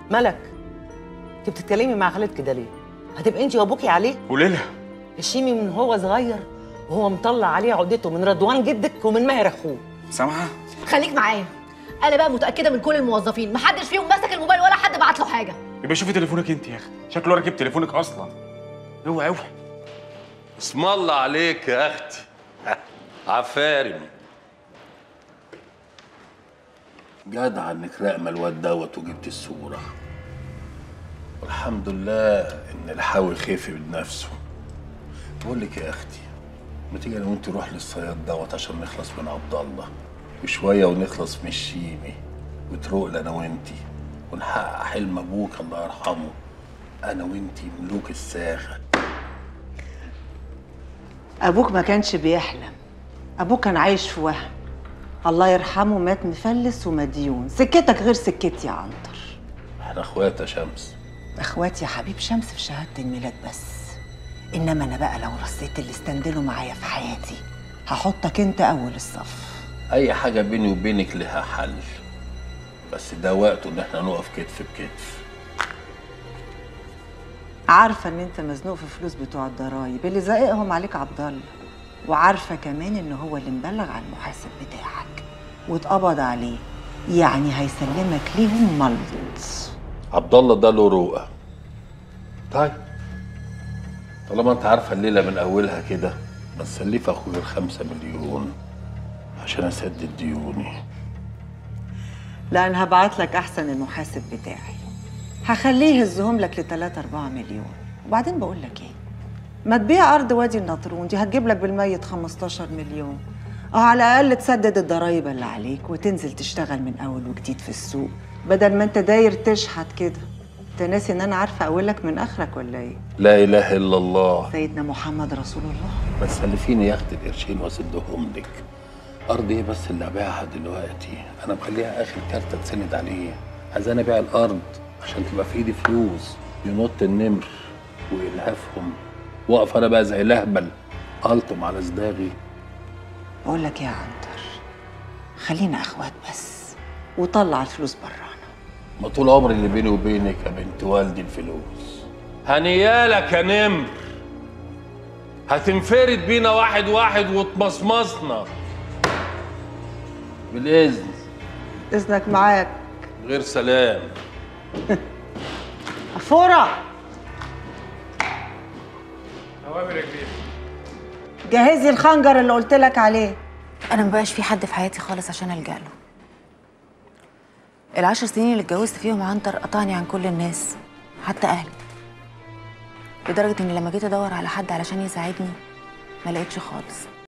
ملك انت بتتكلمي مع خالد كده ليه هتبقى انت وابوكي عليه وليلى الشيمي من هو صغير وهو مطلع عليه عقدته من رضوان جدك ومن ماهر اخوه سامعه خليك معايا انا بقى متاكده من كل الموظفين محدش فيهم مسك الموبايل ولا حد بعت له حاجه يبقى شوفي تليفونك انت يا اختي شكله راكب تليفونك اصلا اوعى اوعى اسم الله عليك يا اختي عفارم جدع انك راقمه الواد دوت وجبت الصوره والحمد لله ان الحاوي خفي من نفسه بقول لك يا اختي ما تيجي انا وانت نروح للصياد دوت عشان نخلص من عبد الله وشويه ونخلص من الشيمي وتروق انا وانتي ونحقق حلم ابوك الله يرحمه انا وانتي ملوك الساخه أبوك ما كانش بيحلم أبوك كان عايش في وهم الله يرحمه مات مفلس ومديون سكتك غير سكتي يا عنتر احنا اخوات يا شمس اخواتي يا حبيب شمس في شهادة الميلاد بس إنما أنا بقى لو رصيت اللي استندلوا معايا في حياتي هحطك أنت أول الصف اي حاجه بيني وبينك لها حل بس ده وقته ان احنا نقف كتف بكتف عارفة إن أنت مزنوق في فلوس بتوع الضرايب اللي زائقهم عليك عبد الله وعارفة كمان إن هو اللي مبلغ على المحاسب بتاعك واتقبض عليه يعني هيسلمك ليهم ملط عبد الله ده له رؤى طيب طالما انت عارفه الليله من اولها كده ما تسلف اخويا الخمسة مليون عشان اسدد ديوني لأن هبعت لك أحسن المحاسب بتاعي هخليه يهزهم لك لتلاتة أربعة مليون وبعدين بقول لك إيه ما تبيع أرض وادي النطرون دي هتجيب لك بالميت 15 مليون أه على الأقل تسدد الضرايب اللي عليك وتنزل تشتغل من أول وجديد في السوق بدل ما أنت داير تشحت كده أنت ناسي إن أنا عارفة أولك من آخرك ولا إيه؟ لا اله الا الله سيدنا محمد رسول الله بس سلفيني يا اختي القرشين واسدهم لك ارض ايه بس اللي ابيعها دلوقتي انا مخليها اخر كارت اتسند عليه عايز انا ابيع الارض عشان تبقى في ايدي فلوس ينط النمر ويلهفهم واقف انا بقى زي لهبل الطم على صداغي بقول لك يا عنتر خلينا اخوات بس وطلع الفلوس برانا ما طول عمري اللي بيني وبينك يا بنت والدي الفلوس هنيالك يا نمر هتنفرد بينا واحد واحد وتمصمصنا بالاذن اذنك معاك غير سلام فورة اوامر يا كبير جهزي الخنجر اللي قلت لك عليه انا مبقاش في حد في حياتي خالص عشان الجا له العشر سنين اللي اتجوزت فيهم عنتر قطعني عن كل الناس حتى اهلي لدرجه اني لما جيت ادور على حد علشان يساعدني ما لقيتش خالص